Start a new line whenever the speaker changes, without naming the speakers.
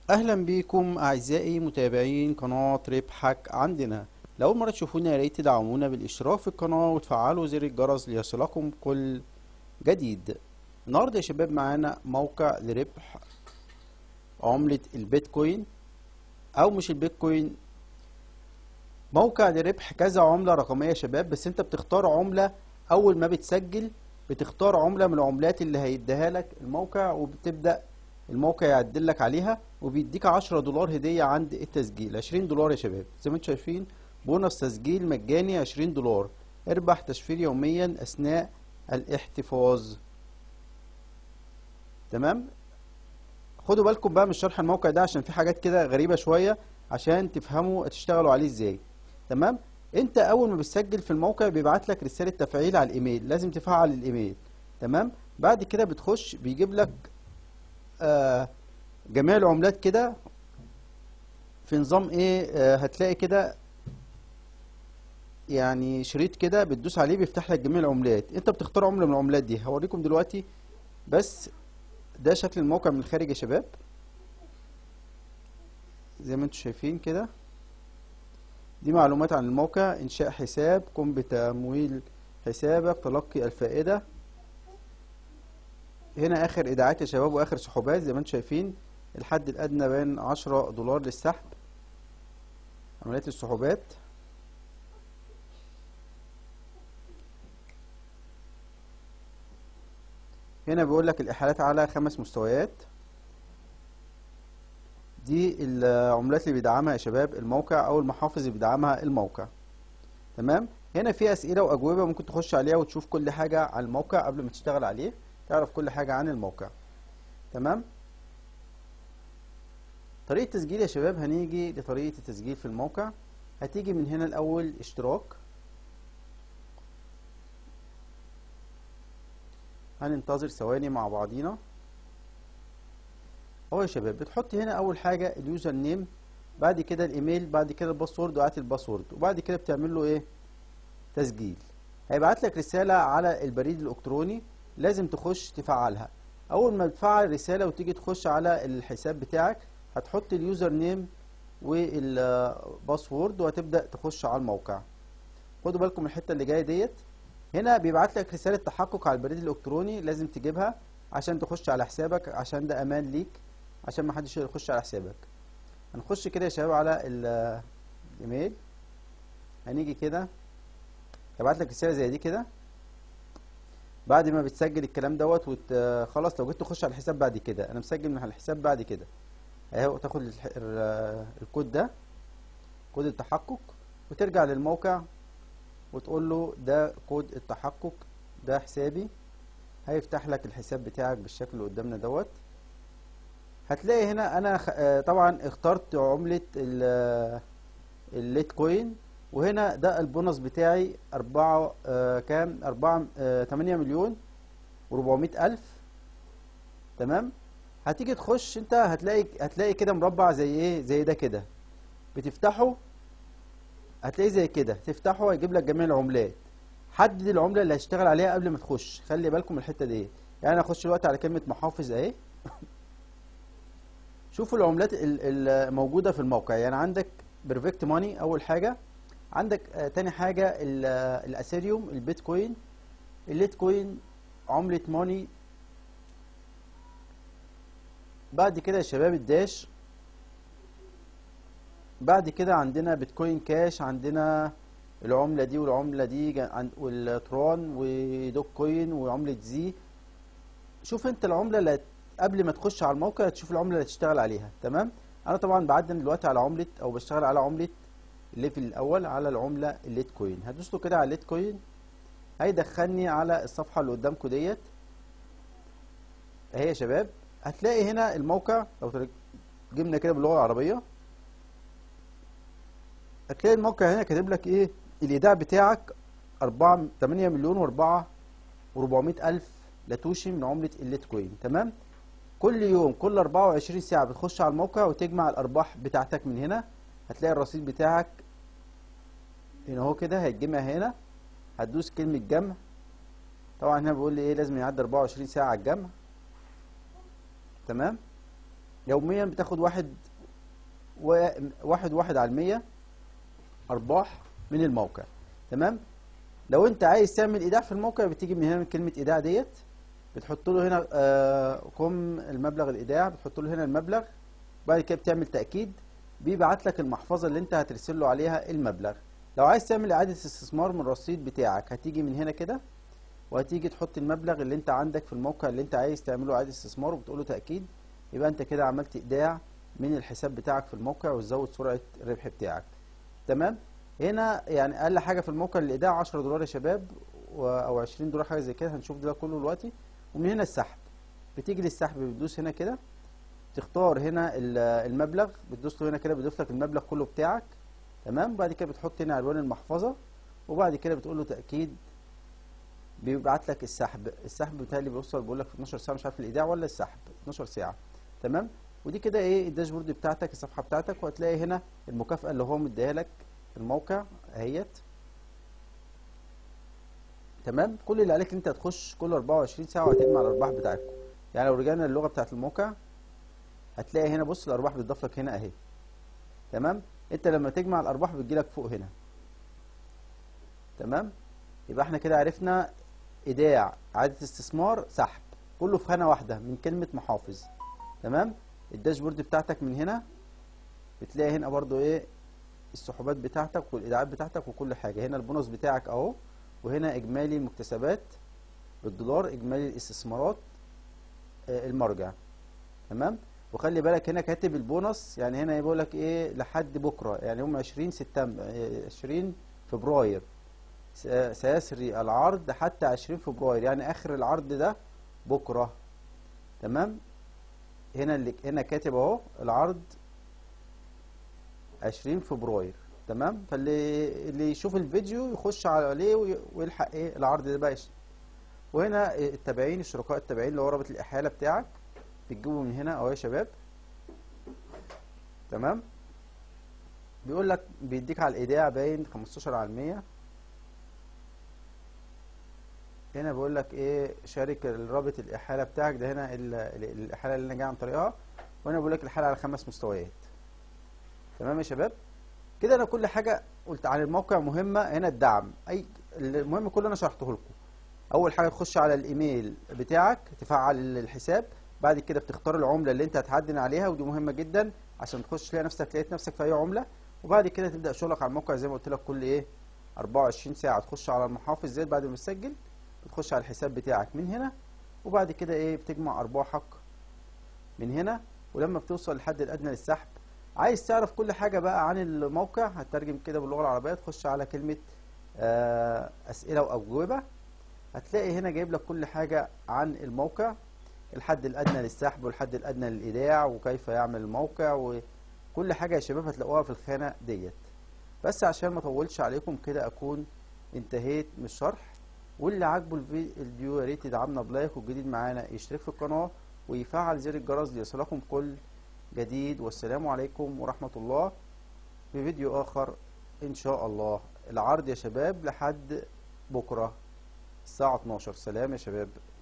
اهلا بيكم اعزائي متابعين قناة ربحك عندنا لو مرة تشوفونا يا ريت تدعمونا بالاشتراك في القناة وتفعلوا زر الجرس ليصلكم كل جديد النهاردة يا شباب معانا موقع لربح عملة البيتكوين او مش البيتكوين موقع لربح كذا عملة رقمية يا شباب بس انت بتختار عملة اول ما بتسجل بتختار عملة من العملات اللي هيديها لك الموقع وبتبدأ الموقع يعدل لك عليها وبيديك 10 دولار هدية عند التسجيل 20 دولار يا شباب زي ما انتم شايفين بونص تسجيل مجاني 20 دولار اربح تشفير يوميا اثناء الاحتفاظ تمام خدوا بالكم بقى من شرح الموقع ده عشان في حاجات كده غريبة شوية عشان تفهموا تشتغلوا عليه ازاي تمام انت اول ما بتسجل في الموقع بيبعت لك رسالة تفعيل على الايميل لازم تفعل الايميل تمام بعد كده بتخش بيجيب لك آه جميع العملات كده في نظام ايه آه هتلاقي كده يعني شريط كده بتدوس عليه بيفتح لك جميع العملات انت بتختار عملة من العملات دي هوريكم دلوقتي بس ده شكل الموقع من الخارج يا شباب زي ما انتم شايفين كده دي معلومات عن الموقع انشاء حساب قم بتمويل حسابك تلقي الفائدة هنا اخر ايداعات يا شباب واخر سحوبات زي ما انتم شايفين الحد الادنى بين عشرة دولار للسحب عمليات السحوبات هنا بيقول لك الاحالات على خمس مستويات دي العملات اللي بيدعمها يا شباب الموقع او المحافظ اللي بيدعمها الموقع تمام هنا في اسئله واجوبه ممكن تخش عليها وتشوف كل حاجه عن الموقع قبل ما تشتغل عليه تعرف كل حاجه عن الموقع تمام طريقه التسجيل يا شباب هنيجي لطريقه التسجيل في الموقع هتيجي من هنا الاول اشتراك هننتظر ثواني مع بعضينا اهو يا شباب بتحط هنا اول حاجه اليوزر نيم بعد كده الايميل بعد كده الباسورد وقت الباسورد وبعد كده بتعمل له ايه تسجيل هيبعت لك رساله على البريد الالكتروني لازم تخش تفعلها اول ما تفعل رساله وتيجي تخش على الحساب بتاعك هتحط اليوزر نيم والباسورد وهتبدا تخش على الموقع خدوا بالكم من الحته اللي جايه ديت هنا بيبعت لك رساله تحقق على البريد الالكتروني لازم تجيبها عشان تخش على حسابك عشان ده امان ليك عشان ما حدش يخش على حسابك هنخش كده يا شباب على الايميل هنيجي كده يبعت لك رساله زي دي كده بعد ما بتسجل الكلام دوت وخلاص لو جيت تخش على الحساب بعد كده انا مسجل من على الحساب بعد كده اهو تاخد الكود ده كود التحقق وترجع للموقع وتقول له ده كود التحقق ده حسابي هيفتح لك الحساب بتاعك بالشكل اللي قدامنا دوت هتلاقي هنا انا طبعا اخترت عملة الليت كوين وهنا ده البونص بتاعي أربعة آه كام أربعة آه تمانية مليون وربعمية ألف تمام هتيجي تخش انت هتلاقي هتلاقي كده مربع زي ايه زي ده كده بتفتحه هتلاقيه زي كده تفتحه هيجيب لك جميع العملات حدد العملة اللي هتشتغل عليها قبل ما تخش خلي بالكم من الحتة دي يعني انا اخش دلوقتي على كلمة محافظ اهي شوفوا العملات الموجودة في الموقع يعني عندك بيرفكت ماني اول حاجة عندك آه تاني حاجة الاثيريوم البيتكوين الليت كوين عملة ماني بعد كده يا شباب الداش بعد كده عندنا بيتكوين كاش عندنا العملة دي والعملة دي والترون ودوك كوين وعملة زي شوف انت العملة اللي قبل ما تخش على الموقع تشوف العملة اللي تشتغل عليها تمام انا طبعا بعدل دلوقتي على عملة او بشتغل على عملة الليفل الاول على العملة الليت كوين هدوس له كده على الليت كوين هيدخلني على الصفحة اللي قدامكم ديت اهي يا شباب هتلاقي هنا الموقع لو جبنا كده باللغة العربية هتلاقي الموقع هنا كاتب لك ايه الايداع بتاعك 4 8 مليون و4 و400 الف لاتوشي من عملة الليت كوين تمام كل يوم كل 24 ساعة بتخش على الموقع وتجمع الارباح بتاعتك من هنا هتلاقي الرصيد بتاعك هنا اهو كده هيتجمع هنا هتدوس كلمة جمع طبعا هنا بيقول لي ايه لازم يعدي 24 ساعة على الجمع تمام يوميا بتاخد واحد و- واحد واحد على المية ارباح من الموقع تمام لو انت عايز تعمل ايداع في الموقع بتيجي من هنا من كلمة ايداع ديت بتحط له هنا آه كم المبلغ الايداع بتحط له هنا المبلغ بعد كده بتعمل تأكيد بيبعت لك المحفظة اللي انت هترسل له عليها المبلغ لو عايز تعمل اعادة استثمار من الرصيد بتاعك هتيجي من هنا كده وهتيجي تحط المبلغ اللي انت عندك في الموقع اللي انت عايز تعمله اعادة استثمار وبتقول له تأكيد يبقى انت كده عملت ايداع من الحساب بتاعك في الموقع وتزود سرعة الربح بتاعك تمام هنا يعني اقل حاجة في الموقع الايداع 10 دولار يا شباب و- او 20 دولار حاجة زي كده هنشوف ده كله دلوقتي ومن هنا السحب بتيجي للسحب بتدوس هنا كده تختار هنا ال- المبلغ بتدوس له هنا كده بيضيف لك المبلغ كله بتاعك تمام بعد كده بتحط هنا عنوان المحفظة وبعد كده بتقول له تأكيد بيبعت لك السحب السحب بتاعي بيوصل بيقول لك في 12 ساعة مش عارف الايداع ولا السحب 12 ساعة تمام ودي كده ايه الداشبورد بتاعتك الصفحة بتاعتك وهتلاقي هنا المكافأة اللي هو مديها لك في الموقع اهيت تمام كل اللي عليك ان انت هتخش كل 24 ساعة وهتجمع الارباح بتاعتكم يعني لو رجعنا للغة بتاعت الموقع هتلاقي هنا بص الارباح بتضاف لك هنا اهي تمام انت لما تجمع الارباح بتجيلك فوق هنا تمام يبقى احنا كده عرفنا ايداع اعاده استثمار سحب كله في خانه واحده من كلمه محافظ تمام الداشبورد بتاعتك من هنا بتلاقي هنا برضو ايه السحوبات بتاعتك والايداعات بتاعتك وكل حاجه هنا البونص بتاعك اهو وهنا اجمالي المكتسبات بالدولار اجمالي الاستثمارات آه، المرجع تمام وخلي بالك هنا كاتب البونص يعني هنا بيقول لك ايه لحد بكره يعني يوم 20 سبتمبر آه، 20 فبراير س- سيسري العرض حتى 20 فبراير يعني اخر العرض ده بكره تمام هنا اللي هنا كاتب اهو العرض 20 فبراير تمام فاللي اللي يشوف الفيديو يخش عليه وي- ويلحق ايه العرض ده بقى يش- وهنا التابعين الشركاء التابعين اللي هو رابط الاحاله بتاعك بتجيبه من هنا اهو يا شباب تمام بيقول لك بيديك على الايداع باين 15 على المية هنا بيقول لك ايه شارك الرابط الاحاله بتاعك ده هنا ال- ال- الاحاله اللي انا جاي عن طريقها وهنا بيقول لك الحاله على خمس مستويات تمام يا شباب كده انا كل حاجه قلت عن الموقع مهمه هنا الدعم اي المهم كله انا شرحته لكم اول حاجه تخش على الايميل بتاعك تفعل الحساب بعد كده بتختار العمله اللي انت هتعدن عليها ودي مهمه جدا عشان تخش تلاقي نفسك لقيت نفسك في اي عمله وبعد كده تبدا شغلك على الموقع زي ما قلت لك كل ايه 24 ساعه تخش على المحافظ زي بعد ما تسجل بتخش على الحساب بتاعك من هنا وبعد كده ايه بتجمع ارباحك من هنا ولما بتوصل للحد الادنى للسحب عايز تعرف كل حاجه بقى عن الموقع هترجم كده باللغه العربيه تخش على كلمه آه، اسئله واجوبه هتلاقي هنا جايب لك كل حاجه عن الموقع الحد الادنى للسحب والحد الادنى للايداع وكيف يعمل الموقع وكل حاجه يا شباب هتلاقوها في الخانه ديت بس عشان ما اطولش عليكم كده اكون انتهيت من الشرح واللي عاجبه الفي- الفيديو يا ريت يدعمنا بلايك والجديد معانا يشترك في القناه ويفعل زر الجرس ليصلكم كل جديد والسلام عليكم ورحمه الله في فيديو اخر ان شاء الله العرض يا شباب لحد بكره الساعه 12 سلام يا شباب